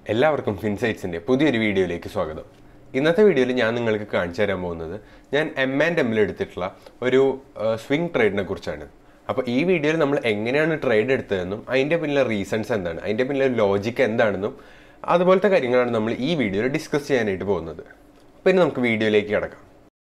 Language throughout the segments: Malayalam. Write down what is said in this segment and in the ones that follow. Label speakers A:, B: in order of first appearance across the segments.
A: എല്ലാവർക്കും ഫിൻസൈറ്റ്സിൻ്റെ പുതിയൊരു വീഡിയോയിലേക്ക് സ്വാഗതം ഇന്നത്തെ വീഡിയോയിൽ ഞാൻ നിങ്ങൾക്ക് കാണിച്ചു തരാൻ പോകുന്നത് ഞാൻ എം ആൻഡ് എമ്മിൽ എടുത്തിട്ടുള്ള ഒരു സ്വിംഗ് ട്രേഡിനെ കുറിച്ചാണ് അപ്പോൾ ഈ വീഡിയോയിൽ നമ്മൾ എങ്ങനെയാണ് ട്രേഡ് എടുത്തതെന്നും അതിൻ്റെ പിന്നിലെ റീസൺസ് എന്താണ് അതിൻ്റെ പിന്നിലെ ലോജിക്ക് എന്താണെന്നും അതുപോലത്തെ കാര്യങ്ങളാണ് നമ്മൾ ഈ വീഡിയോയിൽ ഡിസ്കസ് ചെയ്യാനായിട്ട് പോകുന്നത് അപ്പോൾ ഇനി നമുക്ക് വീഡിയോയിലേക്ക് കിടക്കാം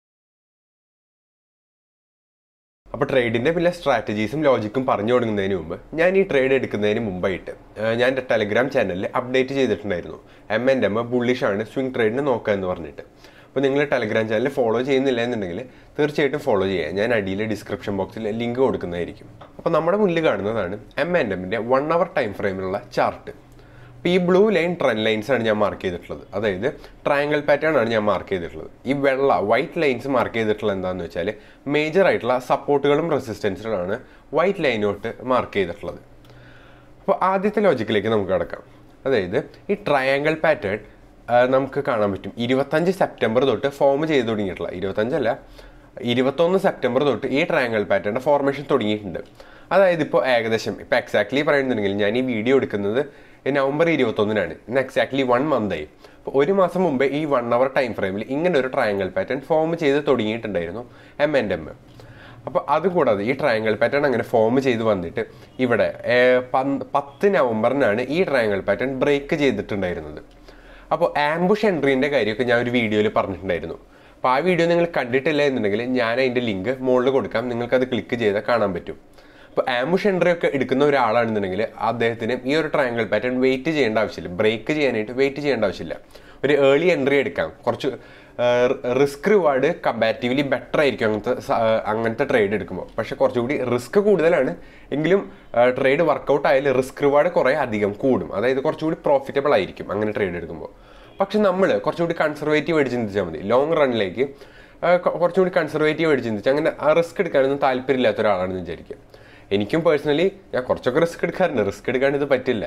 A: അപ്പോൾ ട്രേഡിൻ്റെ പിന്നെ സ്ട്രാറ്റജീസും ലോജിക്കും പറഞ്ഞു തുടങ്ങുന്നതിന് മുമ്പ് ഞാൻ ഈ ട്രേഡ് എടുക്കുന്നതിന് മുമ്പായിട്ട് ഏഹ്, ഞാൻ എൻ്റെ ടെലഗ്രാം ചാനലിൽ അപ്ഡേറ്റ് ചെയ്തിട്ടുണ്ടായിരുന്നു എം ആൻഡ് എം ബുള്ളിഷാണ് സ്വിംഗ് ട്രേഡിന് നോക്കുക എന്ന് പറഞ്ഞിട്ട് അപ്പോൾ നിങ്ങൾ ടെലഗ്രാം ചാനൽ ഫോളോ ചെയ്യുന്നില്ല എന്നുണ്ടെങ്കിൽ തീർച്ചയായിട്ടും ഫോളോ ചെയ്യുക ഞാൻ അടിയിൽ ഡിസ്ക്രിപ്ഷൻ ബോക്സിൽ ലിങ്ക് കൊടുക്കുന്നതായിരിക്കും അപ്പോൾ നമ്മുടെ മുന്നിൽ കാണുന്നതാണ് എം ആൻഡ് എമ്മിൻ്റെ വൺ അവർ ടൈം ഫ്രെയിമിലുള്ള ചാർട്ട് അപ്പോൾ ഈ ബ്ലൂ ലൈൻ ട്രെൻഡ് ലൈൻസ് ആണ് ഞാൻ മാർക്ക് ചെയ്തിട്ടുള്ളത് അതായത് ട്രയാങ്കിൾ പാറ്റേൺ ആണ് ഞാൻ മാർക്ക് ചെയ്തിട്ടുള്ളത് ഈ വെള്ള വൈറ്റ് ലൈൻസ് മാർക്ക് ചെയ്തിട്ടുള്ളത് എന്താണെന്ന് വെച്ചാൽ മേജർ ആയിട്ടുള്ള സപ്പോർട്ടുകളും റെസിസ്റ്റൻസുകളാണ് വൈറ്റ് ലൈനോട്ട് മാർക്ക് ചെയ്തിട്ടുള്ളത് അപ്പോൾ ആദ്യത്തെ ലോജിക്കിലേക്ക് നമുക്ക് കിടക്കാം അതായത് ഈ ട്രയാങ്കിൾ പാറ്റേൺ നമുക്ക് കാണാൻ പറ്റും ഇരുപത്തഞ്ച് സെപ്റ്റംബർ തൊട്ട് ഫോം ചെയ്ത് തുടങ്ങിയിട്ടുള്ള ഇരുപത്തഞ്ചല്ല ഇരുപത്തൊന്ന് സെപ്റ്റംബർ തൊട്ട് ഈ ട്രയാങ്കിൾ പാറ്റേണിൻ്റെ ഫോർമേഷൻ തുടങ്ങിയിട്ടുണ്ട് അതായത് ഇപ്പോൾ ഏകദേശം ഇപ്പോൾ എക്സാക്ട്ലി പറയുന്നുണ്ടെങ്കിൽ ഞാൻ ഈ വീഡിയോ എടുക്കുന്നത് നവംബർ ഇരുപത്തൊന്നിനാണ് ഇന്ന് എക്സാക്ട്ലി വൺ മന്തായി അപ്പോൾ ഒരു മാസം മുമ്പേ ഈ വൺ അവർ ടൈം ഫ്രെയിമിൽ ഇങ്ങനെ ഒരു ട്രയാങ്കിൾ പാറ്റേൺ ഫോം ചെയ്ത് തുടങ്ങിയിട്ടുണ്ടായിരുന്നു എം ആൻഡ് എം അപ്പോൾ അതുകൂടാതെ ഈ ട്രയാങ്കിൾ പാറ്റേൺ അങ്ങനെ ഫോം ചെയ്ത് വന്നിട്ട് ഇവിടെ ഏർ, പന്ത്- പത്ത് നവംബറിനാണ് ഈ ട്രയാങ്കിൾ പാറ്റേൺ ബ്രേക്ക് ചെയ്തിട്ടുണ്ടായിരുന്നത് അപ്പോൾ ആംബുഷ് എൻട്രീൻ്റെ കാര്യമൊക്കെ ഞാൻ ഒരു വീഡിയോയിൽ പറഞ്ഞിട്ടുണ്ടായിരുന്നു അപ്പോൾ ആ വീഡിയോ നിങ്ങൾ കണ്ടിട്ടില്ല എന്നുണ്ടെങ്കിൽ ഞാൻ അതിൻ്റെ ലിങ്ക് മുകളിൽ കൊടുക്കാം നിങ്ങൾക്കത് ക്ലിക്ക് ചെയ്താൽ കാണാൻ പറ്റും അപ്പോൾ ആംബുഷ് എൻട്രി ഒക്കെ എടുക്കുന്ന ഒരാളാണെന്നുണ്ടെങ്കിൽ അദ്ദേഹത്തിന് ഈ ഒരു ട്രയാങ്കിൾ പാറ്റേൺ വെയിറ്റ് ചെയ്യേണ്ട ആവശ്യമില്ല ബ്രേക്ക് ചെയ്യാനായിട്ട് വെയിറ്റ് ചെയ്യേണ്ട ആവശ്യമില്ല ഒരു ഏർലി എൻട്രി എടുക്കാം കുറച്ച് റിസ്ക് റിവാർഡ് കമ്പാരിറ്റീവ്ലി ബെറ്റർ ആയിരിക്കും അങ്ങനത്തെ സ- ആ, അങ്ങനത്തെ ട്രേഡ് എടുക്കുമ്പോൾ പക്ഷെ കുറച്ചുകൂടി റിസ്ക് കൂടുതലാണ് എങ്കിലും ട്രേഡ് വർക്കൗട്ട് ആയാലും റിസ്ക് റിവാർഡ് കുറേ അധികം കൂടും അതായത് കുറച്ചുകൂടി പ്രോഫിറ്റബിൾ ആയിരിക്കും അങ്ങനെ ട്രേഡ് എടുക്കുമ്പോൾ പക്ഷെ നമ്മൾ കുറച്ചുകൂടി കൺസർവേറ്റീവ് ആയിട്ട് ചിന്തിച്ചാൽ മതി ലോങ് റണ്ണിലേക്ക് കുറച്ചുകൂടി കൺസർവേറ്റീവ് ആയിട്ട് ചിന്തിച്ച് അങ്ങനെ ആ റിസ്ക് എടുക്കാനൊന്നും താല്പര്യമില്ലാത്ത ഒരാളാണെന്ന് വിചാരിക്കുക എനിക്കും പേഴ്സണലി ഞാൻ കുറച്ചൊക്കെ റിസ്ക് എടുക്കാറുണ്ട് റിസ്ക് എടുക്കാൻ ഇത് പറ്റില്ല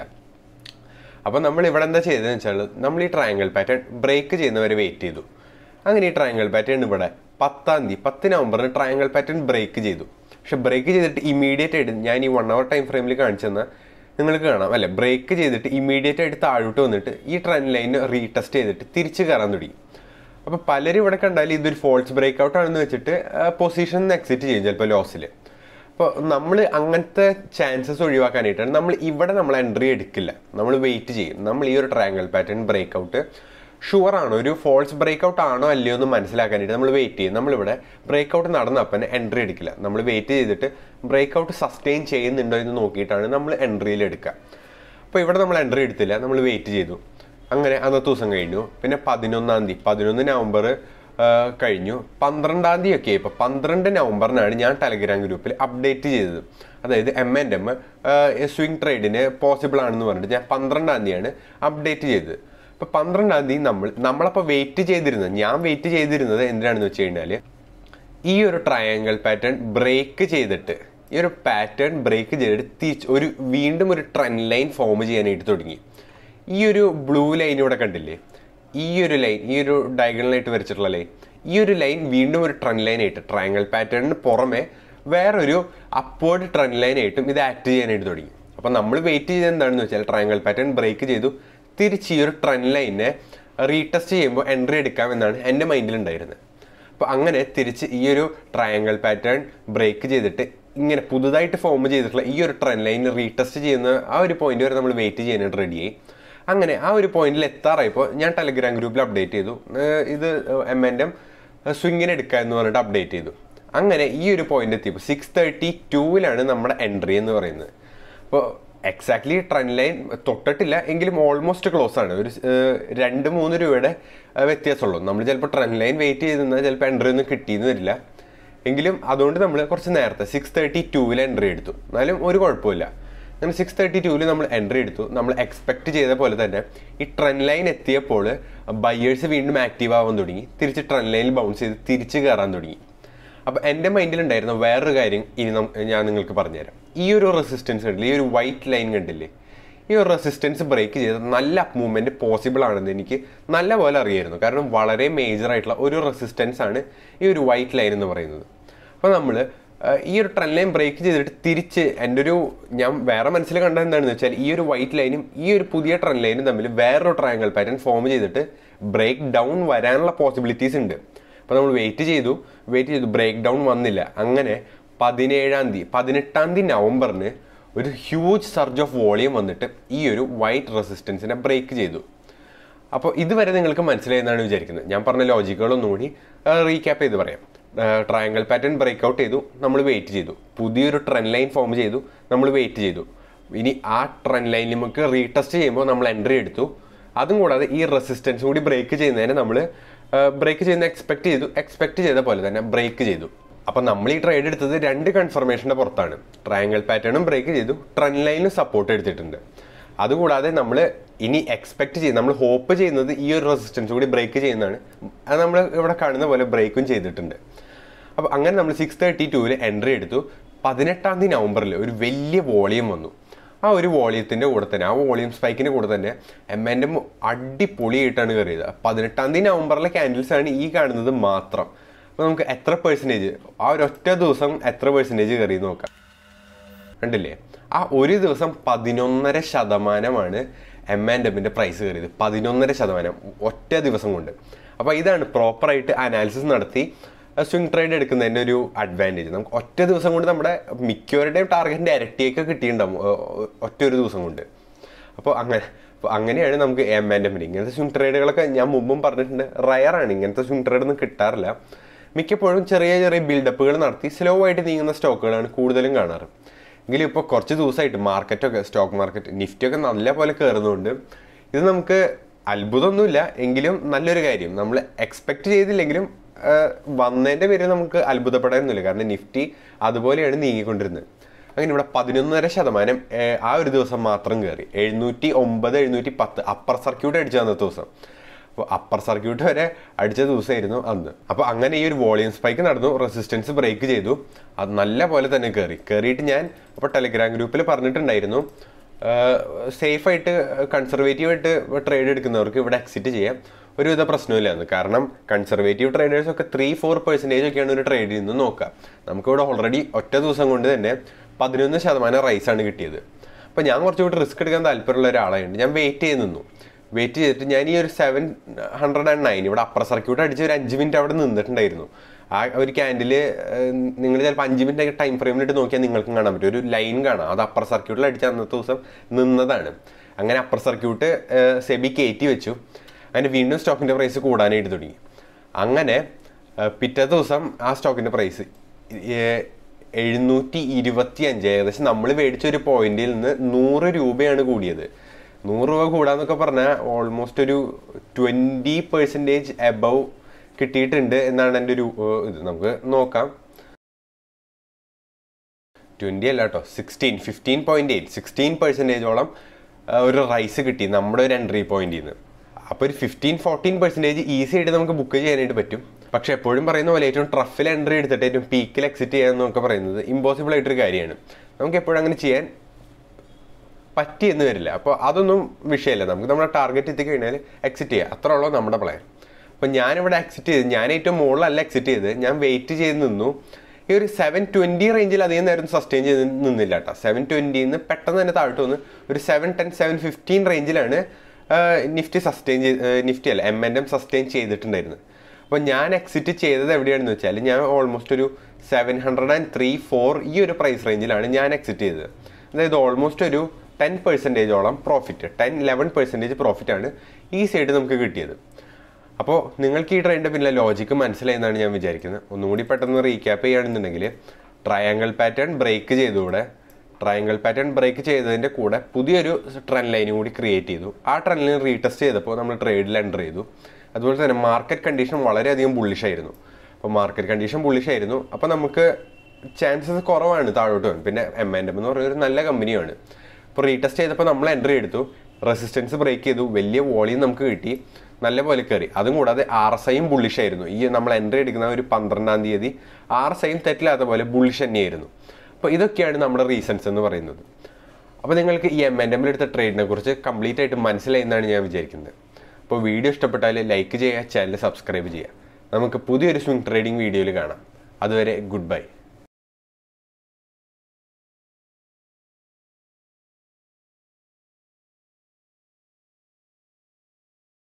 A: അപ്പോൾ നമ്മൾ ഇവിടെ എന്താ ചെയ്തതെന്ന് വെച്ചാൽ നമ്മൾ ഈ ട്രയാങ്കിൾ പാറ്റേൺ ബ്രേക്ക് ചെയ്യുന്നവരെ വെയിറ്റ് ചെയ്തു അങ്ങനെ ഈ ട്രയാങ്കിൾ പാറ്റേൺ ഇവിടെ പത്താം തീയതി പത്ത് നവംബറിന് ട്രയാങ്കിൾ പാറ്റേൺ ബ്രേക്ക് ചെയ്തു പക്ഷെ ബ്രേക്ക് ചെയ്തിട്ട് ഇമീഡിയറ്റ് ആയിട്ട് ഞാൻ ഈ വൺ അവർ ടൈം ഫ്രെയിമിൽ കാണിച്ചു തന്നാൽ നിങ്ങൾക്ക് കാണാം അല്ലെ ബ്രേക്ക് ചെയ്തിട്ട് ഇമീഡിയറ്റ് ആയിട്ട് താഴോട്ട് വന്നിട്ട് ഈ ട്രെൻഡ് ലൈൻ റീടെസ്റ്റ് ചെയ്തിട്ട് തിരിച്ച് കയറാൻ തുടങ്ങി അപ്പോൾ പലരും ഇവിടെ കണ്ടാൽ ഇതൊരു ഫോൾസ് ബ്രേക്ക് ഔട്ട് ആണെന്ന് വെച്ചിട്ട് പൊസിഷൻ എക്സിറ്റ് ചെയ്യും ചിലപ്പോൾ ലോസിൽ അപ്പോൾ നമ്മൾ അങ്ങനത്തെ ചാൻസസ് ഒഴിവാക്കാനായിട്ടാണ് നമ്മൾ ഇവിടെ നമ്മൾ എൻട്രി എടുക്കില്ല നമ്മൾ വെയിറ്റ് ചെയ്യും നമ്മൾ ഈ ഒരു triangle pattern breakout sure ആണോ ഒരു ഫോൾസ് ബ്രേക്ക് ഔട്ട് ആണോ അല്ലയോ എന്ന് മനസ്സിലാക്കാനായിട്ട് നമ്മൾ വെയിറ്റ് ചെയ്യും നമ്മളിവിടെ ബ്രേക്ക് ഔട്ട് നടന്ന അപ്പം എൻട്രി എടുക്കില്ല നമ്മൾ വെയിറ്റ് ചെയ്തിട്ട് ബ്രേക്ക് ഔട്ട് സസ്റ്റെയിൻ ചെയ്യുന്നുണ്ടോ എന്ന് നോക്കിയിട്ടാണ് നമ്മൾ എൻട്രിയിൽ എടുക്കുക അപ്പോൾ ഇവിടെ നമ്മൾ എൻട്രി എടുത്തില്ല നമ്മൾ വെയിറ്റ് ചെയ്തു അങ്ങനെ അന്നത്തെ ദിവസം കഴിഞ്ഞു പിന്നെ പതിനൊന്നാം തീയതി പതിനൊന്ന് നവംബർ കഴിഞ്ഞു പന്ത്രണ്ടാം തീയതി ഒക്കെ ഇപ്പോൾ പന്ത്രണ്ട് നവംബറിനാണ് ഞാൻ ടെലഗ്രാം ഗ്രൂപ്പിൽ അപ്ഡേറ്റ് ചെയ്തത് അതായത് എം ആൻഡ് എം സ്വിംഗ് ട്രേഡിന് പോസിബിൾ ആണെന്ന് പറഞ്ഞിട്ട് ഞാൻ പന്ത്രണ്ടാം തീയതിയാണ് അപ്ഡേറ്റ് ചെയ്തത് ഇപ്പോൾ പന്ത്രണ്ടാം തീയതി നമ്മൾ നമ്മളപ്പോൾ വെയിറ്റ് ചെയ്തിരുന്നത് ഞാൻ വെയിറ്റ് ചെയ്തിരുന്നത് എന്തിനാണെന്ന് വെച്ച് കഴിഞ്ഞാൽ ഈ ഒരു ട്രയാങ്കിൾ പാറ്റേൺ ബ്രേക്ക് ചെയ്തിട്ട് ഈ ഒരു പാറ്റേൺ ബ്രേക്ക് ചെയ്തിട്ട് തിരിച്ച് ഒരു വീണ്ടും ഒരു ട്രെൻഡ് ലൈൻ ഫോം ചെയ്യാനായിട്ട് തുടങ്ങി ഈ ഒരു ബ്ലൂ ലൈൻ ഇവിടെ കണ്ടില്ലേ ഈ ഒരു ലൈൻ ഈ ഒരു ഡയഗണലായിട്ട് വരച്ചിട്ടുള്ള ലൈൻ ഈ ഒരു ലൈൻ വീണ്ടും ഒരു ട്രെൻഡ് ലൈൻ ആയിട്ട് ട്രയാങ്കിൾ പാറ്റേണിന് പുറമെ വേറൊരു അപ്വേർഡ് ട്രെൻഡ് ലൈൻ ആയിട്ടും ഇത് ആക്ട് ചെയ്യാനായിട്ട് തുടങ്ങി അപ്പോൾ നമ്മൾ വെയിറ്റ് ചെയ്തത് എന്താണെന്ന് വെച്ചാൽ ട്രയാങ്കിൾ പാറ്റേൺ ബ്രേക്ക് ചെയ്തു തിരിച്ച് ഈ ഒരു ട്രെൻഡ് ലൈനെ റീടെസ്റ്റ് ചെയ്യുമ്പോൾ എൻട്രി എടുക്കാം എന്നാണ് എൻ്റെ മൈൻഡിലുണ്ടായിരുന്നത് അപ്പോൾ അങ്ങനെ തിരിച്ച് ഈ ഒരു ട്രയാങ്കിൾ പാറ്റേൺ ബ്രേക്ക് ചെയ്തിട്ട് ഇങ്ങനെ പുതുതായിട്ട് ഫോം ചെയ്തിട്ടുള്ള ഈ ഒരു ട്രെൻഡ് ലൈൻ റീടെസ്റ്റ് ചെയ്യുന്ന ആ ഒരു പോയിന്റ് വരെ നമ്മൾ വെയിറ്റ് ചെയ്യാനായിട്ട് റെഡിയായി അങ്ങനെ ആ ഒരു പോയിന്റിൽ എത്താറായപ്പോൾ ഞാൻ ടെലഗ്രാം ഗ്രൂപ്പിൽ അപ്ഡേറ്റ് ചെയ്തു ഏർ ഇത് എം എൻ്റെ സ്വിങ്ങിന് എടുക്കുക എന്ന് പറഞ്ഞിട്ട് അപ്ഡേറ്റ് ചെയ്തു അങ്ങനെ ഈ ഒരു പോയിന്റ് എത്തിയപ്പോൾ സിക്സ് തേർട്ടി ടൂവിലാണ് നമ്മുടെ എൻട്രി എന്ന് പറയുന്നത് അപ്പോൾ എക്സാക്ട്ലി ട്രെൻഡ് ലൈൻ തൊട്ടിട്ടില്ല എങ്കിലും ഓൾമോസ്റ്റ് ക്ലോസ് ആണ് ഒരു ഏർ, രണ്ട് മൂന്ന് രൂപയുടെ ഏർ, വ്യത്യാസമുള്ളൂ നമ്മൾ ചിലപ്പോൾ ട്രെൻഡ് ലൈൻ വെയിറ്റ് ചെയ്ത് നിന്നാൽ ചിലപ്പോൾ എൻട്രി ഒന്നും കിട്ടിയെന്ന് വരില്ല എങ്കിലും അതുകൊണ്ട് നമ്മൾ കുറച്ച് നേരത്തെ സിക്സ് തേർട്ടി ടൂവിൽ എൻട്രി എടുത്തു എന്നാലും ഒരു കുഴപ്പമില്ല അങ്ങനെ സിക്സ് തേർട്ടി ടൂവിൽ നമ്മൾ എൻട്രി എടുത്തു നമ്മൾ എക്സ്പെക്ട് ചെയ്ത പോലെ തന്നെ ഈ ട്രെൻഡ് ലൈൻ എത്തിയപ്പോൾ ബയേഴ്സ് വീണ്ടും ആക്റ്റീവ് ആവാൻ തുടങ്ങി തിരിച്ച് ട്രെൻഡ് ലൈനിൽ ബൗൺസ് ചെയ്ത് തിരിച്ച് കയറാൻ തുടങ്ങി അപ്പോൾ എൻ്റെ മൈൻഡിലുണ്ടായിരുന്ന വേറൊരു കാര്യം ഇനി നം- ഞാൻ നിങ്ങൾക്ക് പറഞ്ഞുതരാം ഈ ഒരു റെസിസ്റ്റൻസ് കണ്ടില്ലേ ഈ ഒരു വൈറ്റ് ലൈൻ കണ്ടില്ലേ ഈ ഒരു റെസിസ്റ്റൻസ് ബ്രേക്ക് ചെയ്ത് നല്ല അപ്പ് മൂവ്മെൻറ്റ് പോസിബിൾ ആണെന്ന് എനിക്ക് നല്ല പോലെ അറിയായിരുന്നു കാരണം വളരെ മേജർ ആയിട്ടുള്ള ഒരു റെസിസ്റ്റൻസ് ആണ് ഈ ഒരു വൈറ്റ് ലൈൻ എന്ന് പറയുന്നത് അപ്പോൾ നമ്മൾ ആഹ് ഈ ഒരു ട്രെൻഡ് ലൈൻ ബ്രേക്ക് ചെയ്തിട്ട് തിരിച്ച് എൻ്റെ ഒരു ഞാൻ വേറെ മനസ്സിൽ കണ്ടത് എന്താണെന്ന് വെച്ചാൽ ഈ ഒരു വൈറ്റ് ലൈനും ഈ ഒരു പുതിയ ട്രെൻഡ് ലൈനും തമ്മിൽ വേറൊരു ട്രയാങ്കിൾ പാറ്റേൺ ഫോം ചെയ്തിട്ട് ബ്രേക്ക് ഡൗൺ വരാനുള്ള പോസിബിലിറ്റീസ് ഉണ്ട് അപ്പോൾ നമ്മൾ വെയിറ്റ് ചെയ്തു വെയിറ്റ് ചെയ്തു ബ്രേക്ക് ഡൗൺ വന്നില്ല അങ്ങനെ പതിനേഴാം തീയതി പതിനെട്ടാം തീയതി നവംബറിന് ഒരു ഹ്യൂജ് സർജ് ഓഫ് വോളിയം വന്നിട്ട് ഈ ഒരു വൈറ്റ് റെസിസ്റ്റൻസിനെ ബ്രേക്ക് ചെയ്തു അപ്പോൾ ഇതുവരെ നിങ്ങൾക്ക് മനസ്സിലായെന്നാണ് വിചാരിക്കുന്നത് ഞാൻ പറഞ്ഞ ലോജിക്കുകളൊന്നും കൂടി റീക്യാപ്പ് ചെയ്ത് പറയാം ട്രയാങ്കിൾ പാറ്റേൺ ബ്രേക്ക് ഔട്ട് ചെയ്തു നമ്മൾ വെയിറ്റ് ചെയ്തു പുതിയൊരു ട്രെൻഡ് ലൈൻ ഫോം ചെയ്തു നമ്മൾ വെയിറ്റ് ചെയ്തു ഇനി ആ ട്രെൻഡ് ലൈനിൽ നമുക്ക് റീടെസ്റ്റ് ചെയ്യുമ്പോൾ നമ്മൾ എൻട്രി എടുത്തു അതും കൂടാതെ ഈ റെസിസ്റ്റൻസ് കൂടി ബ്രേക്ക് ചെയ്യുന്നതിന് നമ്മൾ ബ്രേക്ക് ചെയ്യുന്ന എക്സ്പെക്ട് ചെയ്തു എക്സ്പെക്ട് ചെയ്ത പോലെ തന്നെ ബ്രേക്ക് ചെയ്തു അപ്പം നമ്മൾ ഈ ട്രേഡ് എടുത്തത് രണ്ട് കൺഫർമേഷൻ്റെ പുറത്താണ് ട്രയാങ്കിൾ പാറ്റേണും ബ്രേക്ക് ചെയ്തു ട്രെൻഡ് ലൈനും സപ്പോർട്ട് എടുത്തിട്ടുണ്ട് അതുകൂടാതെ നമ്മൾ ഇനി എക്സ്പെക്ട് ചെയ്ത് നമ്മൾ ഹോപ്പ് ചെയ്യുന്നത് ഈ ഒരു റെസിസ്റ്റൻസ് കൂടി ബ്രേക്ക് ചെയ്യുന്നതാണ് അത് നമ്മൾ ഇവിടെ കാണുന്ന പോലെ ബ്രേക്കും ചെയ്തിട്ടുണ്ട് അപ്പോൾ അങ്ങനെ നമ്മൾ സിക്സ് തേർട്ടി ടൂവിൽ എൻട്രി എടുത്തു പതിനെട്ടാം തീയതി നവംബറിൽ ഒരു വലിയ വോളിയം വന്നു ആ ഒരു വോളിയത്തിൻ്റെ കൂടെ തന്നെ ആ വോളിയം സ്പൈക്കിൻ്റെ കൂടെ തന്നെ എം എൻ്റെ അടിപൊളിയായിട്ടാണ് കയറിയത് പതിനെട്ടാം തീയതി നവംബറിലെ ക്യാൻഡിൽസ് ആണ് ഈ കാണുന്നത് മാത്രം അപ്പോൾ നമുക്ക് എത്ര പെർസെൻറ്റേജ് ആ ഒരു ഒറ്റ ദിവസം എത്ര പെർസെൻറ്റേജ് കയറി നോക്കാം കണ്ടില്ലേ ആ ഒരു ദിവസം പതിനൊന്നര ശതമാനമാണ് എം ആൻഡ് എമ്മിൻ്റെ പ്രൈസ് കയറിയത് പതിനൊന്നര ശതമാനം ഒറ്റ ദിവസം കൊണ്ട് അപ്പോൾ ഇതാണ് പ്രോപ്പറായിട്ട് അനാലിസിസ് നടത്തി സ്വിംഗ് ട്രേഡ് എടുക്കുന്നതിൻ്റെ ഒരു അഡ്വാൻറ്റേജ് നമുക്ക് ഒറ്റ ദിവസം കൊണ്ട് നമ്മുടെ മിക്കവരുടെയും ടാർഗറ്റിൻ്റെ ഇരട്ടിയൊക്കെ കിട്ടിയിട്ടുണ്ടാവും ഒ- ഒറ്റ ഒരു ദിവസം കൊണ്ട് അപ്പോൾ അങ്ങനെ അപ്പോൾ അങ്ങനെയാണ് നമുക്ക് എം ആൻഡ് എമ്മിന് ഇങ്ങനത്തെ സ്വിംഗ് ട്രേഡുകളൊക്കെ ഞാൻ മുമ്പും പറഞ്ഞിട്ടുണ്ട് റയറാണ് ഇങ്ങനത്തെ സ്വിംഗ് ട്രേഡ് ഒന്നും കിട്ടാറില്ല മിക്കപ്പോഴും ചെറിയ ചെറിയ ബിൽഡപ്പുകൾ നടത്തി സ്ലോ ആയിട്ട് നീങ്ങുന്ന സ്റ്റോക്കുകളാണ് കൂടുതലും കാണാറ് എങ്കിലും ഇപ്പോൾ കുറച്ച് ദിവസമായിട്ട് മാർക്കറ്റൊക്കെ സ്റ്റോക്ക് മാർക്കറ്റ് നിഫ്റ്റിയൊക്കെ നല്ല പോലെ കയറുന്നുണ്ട് ഇത് നമുക്ക് അത്ഭുതമൊന്നുമില്ല എങ്കിലും നല്ലൊരു കാര്യം നമ്മൾ എക്സ്പെക്ട് ചെയ്തില്ലെങ്കിലും ആഹ്, വന്നതിൻ്റെ പേരിൽ നമുക്ക് അത്ഭുതപ്പെടാനൊന്നുമില്ല കാരണം നിഫ്റ്റി അതുപോലെയാണ് നീങ്ങിക്കൊണ്ടിരുന്നത് അങ്ങനെ ഇവിടെ പതിനൊന്നര ശതമാനം ഏഹ്, ആ ഒരു ദിവസം മാത്രം കയറി എഴുന്നൂറ്റി ഒമ്പത് എഴുന്നൂറ്റി പത്ത് അപ്പർ സർക്യൂട്ട് അടിച്ച അന്നത്തെ ദിവസം അപ്പോൾ അപ്പർ സർക്യൂട്ട് വരെ അടിച്ച ദിവസമായിരുന്നു അന്ന് അപ്പോൾ അങ്ങനെ ഈ ഒരു വോളിയം സ്പൈക്ക് നടന്നു റെസിസ്റ്റൻസ് ബ്രേക്ക് ചെയ്തു അത് നല്ല പോലെ തന്നെ കയറി കയറിയിട്ട് ഞാൻ അപ്പോൾ ടെലിഗ്രാം ഗ്രൂപ്പിൽ പറഞ്ഞിട്ടുണ്ടായിരുന്നു സേഫായിട്ട് കൺസർവേറ്റീവ് ആയിട്ട് ട്രേഡ് എടുക്കുന്നവർക്ക് ഇവിടെ എക്സിറ്റ് ചെയ്യാം ഒരുവിധ പ്രശ്നമില്ലായിരുന്നു കാരണം കൺസർവേറ്റീവ് ട്രേഡേഴ്സ് ഒക്കെ ത്രീ ഫോർ പെർസെൻറ്റേജ് ഒക്കെയാണ് ഒരു ട്രേഡിൽ നിന്ന് നോക്കുക നമുക്കിവിടെ ഓൾറെഡി ഒറ്റ ദിവസം കൊണ്ട് തന്നെ പതിനൊന്ന് ശതമാനം റൈസാണ് കിട്ടിയത് അപ്പോൾ ഞാൻ കുറച്ചുകൂടി റിസ്ക് എടുക്കാൻ താല്പര്യമുള്ള ഒരാളായുണ്ട് ഞാൻ വെയിറ്റ് ചെയ്ത് നിന്നു വെയിറ്റ് ചെയ്തിട്ട് ഞാൻ ഈ ഒരു സെവൻ ഹൺഡ്രഡ് ആൻഡ് നയൻ ഇവിടെ അപ്പർ സർക്യൂട്ട് അടിച്ച് ഒരു അഞ്ച് മിനിറ്റ് അവിടെ നിന്നിട്ടുണ്ടായിരുന്നു ആ ഒരു ക്യാൻഡില് നിങ്ങൾ ചിലപ്പോൾ അഞ്ച് മിനിറ്റ് ടൈം ഫ്രെയിമിലിട്ട് നോക്കിയാൽ നിങ്ങൾക്കും കാണാൻ പറ്റും ഒരു ലൈൻ കാണാം അത് അപ്പർ സർക്യൂട്ടിൽ അടിച്ച അന്നത്തെ ദിവസം നിന്നതാണ് അങ്ങനെ അപ്പർ സർക്യൂട്ട് സെബി കയറ്റി വെച്ചു അങ്ങനെ വീണ്ടും സ്റ്റോക്കിൻ്റെ പ്രൈസ് കൂടാനായിട്ട് തുടങ്ങി അങ്ങനെ ഏഹ്, പിറ്റേ ദിവസം ആ സ്റ്റോക്കിൻ്റെ പ്രൈസ് എഴുന്നൂറ്റി ഇരുപത്തി അഞ്ച് ഏകദേശം നമ്മൾ മേടിച്ച ഒരു പോയിന്റിൽ നിന്ന് നൂറ് രൂപയാണ് കൂടിയത് നൂറ് രൂപ കൂടാന്നൊക്കെ പറഞ്ഞാൽ ഓൾമോസ്റ്റ് ഒരു ട്വൻറ്റി പെർസെൻറ്റേജ് എബവ് കിട്ടിയിട്ടുണ്ട് എന്നാണ് എൻ്റെ ഒരു ഏഹ്, ഇത് നമുക്ക് നോക്കാം ട്വൻറ്റി അല്ല കേട്ടോ sixteen fifteen point eight sixteen പെർസെൻറ്റേജോളം ഒരു റൈസ് കിട്ടി നമ്മുടെ ഒരു എൻട്രി പോയിന്റിൽ നിന്ന് അപ്പോൾ ഒരു ഫിഫ്റ്റീൻ ഫോർട്ടീൻ പെർസെൻറ്റേജ് ഈസി ആയിട്ട് നമുക്ക് ബുക്ക് ചെയ്യാനായിട്ട് പറ്റും പക്ഷെ എപ്പോഴും പറയുന്ന പോലെ ഏറ്റവും ട്രഫിൽ എൻട്രി എടുത്തിട്ട് ഏറ്റവും പീക്കിൽ എക്സിറ്റ് ചെയ്യാൻ എന്നൊക്കെ പറയുന്നത് ഇമ്പോസിബിൾ ആയിട്ടൊരു കാര്യമാണ് നമുക്ക് എപ്പോഴും അങ്ങനെ ചെയ്യാൻ പറ്റിയെന്ന് വരില്ല അപ്പോൾ അതൊന്നും വിഷയമല്ല നമുക്ക് നമ്മുടെ ടാർഗറ്റ് എത്തി കഴിഞ്ഞാൽ എക്സിറ്റ് ചെയ്യുക അത്ര ഉള്ളൂ നമ്മുടെ പ്ലാൻ അപ്പോൾ ഞാനിവിടെ എക്സിറ്റ് ചെയ്ത് ഞാൻ ഏറ്റവും മുകളിലല്ല എക്സിറ്റ് ചെയ്ത് ഞാൻ വെയിറ്റ് ചെയ്ത് നിന്നു ഈ ഒരു സെവൻ ട്വൻറ്റി റേഞ്ചിൽ അധികം നേരം സസ്റ്റെയിൻ ചെയ്ത് നിന്നില്ല കേട്ടോ സെവൻ ട്വൻറ്റിന്ന് പെട്ടെന്ന് തന്നെ താഴ്ത്തു വന്ന് ഒരു സെവൻ ടെൻ സെവൻ ഫിഫ്റ്റീൻ റേഞ്ചിലാണ് നിഫ്റ്റി സസ്റ്റെയിൻ ചെയ്ത് നിഫ്റ്റി അല്ല എം എൻ എം സസ്റ്റെയിൻ ചെയ്തിട്ടുണ്ടായിരുന്നത് അപ്പോൾ ഞാൻ എക്സിറ്റ് ചെയ്തത് എവിടെയാണെന്ന് വെച്ചാൽ ഞാൻ ഓൾമോസ്റ്റ് ഒരു seven hundred and three four ഈ ഒരു പ്രൈസ് റേഞ്ചിലാണ് ഞാൻ എക്സിറ്റ് ചെയ്തത് അതായത് ഓൾമോസ്റ്റ് ഒരു ടെൻ പെർസെൻറ്റേജോളം പ്രോഫിറ്റ് ടെൻ ലെവൻ പെർസെൻറ്റേജ് പ്രോഫിറ്റാണ് ഈസി ആയിട്ട് നമുക്ക് കിട്ടിയത് അപ്പോൾ നിങ്ങൾക്ക് ഈ ട്രെയിനിൻ്റെ പിന്നിലെ ലോജിക്ക് മനസ്സിലായെന്നാണ് ഞാൻ വിചാരിക്കുന്നത് ഒന്നുകൂടി പെട്ടെന്ന് റീക്യാപ്പ് ചെയ്യുകയാണെന്നുണ്ടെങ്കിൽ ട്രയാങ്കിൾ പാറ്റേൺ ബ്രേക്ക് ചെയ്തുകൂടെ ട്രയാങ്കിൾ പാറ്റേൺ ബ്രേക്ക് ചെയ്തതിൻ്റെ കൂടെ പുതിയൊരു ട്രെൻഡ് ലൈനും കൂടി ക്രിയേറ്റ് ചെയ്തു ആ ട്രെൻഡ് ലൈൻ റീടെസ്റ്റ് ചെയ്തപ്പോൾ നമ്മൾ ട്രേഡിൽ എൻ്റർ ചെയ്തു അതുപോലെ തന്നെ മാർക്കറ്റ് കണ്ടീഷൻ വളരെയധികം ബുള്ളിഷ് ആയിരുന്നു അപ്പോൾ മാർക്കറ്റ് കണ്ടീഷൻ ബുള്ളിഷ് ആയിരുന്നു അപ്പോൾ നമുക്ക് ചാൻസസ് കുറവാണ് താഴോട്ട് പോകാൻ പിന്നെ എം എൻ എം എന്ന് പറയുന്ന ഒരു നല്ല കമ്പനിയാണ് ഇപ്പോൾ റീടെസ്റ്റ് ചെയ്തപ്പോൾ നമ്മൾ എൻട്രി എടുത്തു റെസിസ്റ്റൻസ് ബ്രേക്ക് ചെയ്തു വലിയ വോളിയം നമുക്ക് കിട്ടി നല്ല പോലെ കയറി അതും കൂടാതെ ആർ എസ് ഐയും ബുള്ളിഷ് ആയിരുന്നു ഈ നമ്മൾ എൻട്രി എടുക്കുന്ന ഒരു പന്ത്രണ്ടാം തീയതി ആർ എസ് ഐയും തെറ്റില്ലാത്ത പോലെ ബുള്ളിഷ് തന്നെയായിരുന്നു അപ്പോൾ ഇതൊക്കെയാണ് നമ്മുടെ റീസൺസ് എന്ന് പറയുന്നത് അപ്പോൾ നിങ്ങൾക്ക് ഈ എം എൻ എമ്മിൽ എടുത്ത ട്രേഡിനെ കുറിച്ച് കംപ്ലീറ്റ് ആയിട്ട് മനസ്സിലായി എന്നാണ് ഞാൻ വിചാരിക്കുന്നത് അപ്പോൾ വീഡിയോ ഇഷ്ടപ്പെട്ടാൽ ലൈക്ക് ചെയ്യുക ചാനൽ സബ്സ്ക്രൈബ് ചെയ്യുക നമുക്ക് പുതിയൊരു സ്വിംഗ് ട്രേഡിംഗ് വീഡിയോയിൽ കാണാം അതുവരെ ഗുഡ് ബൈ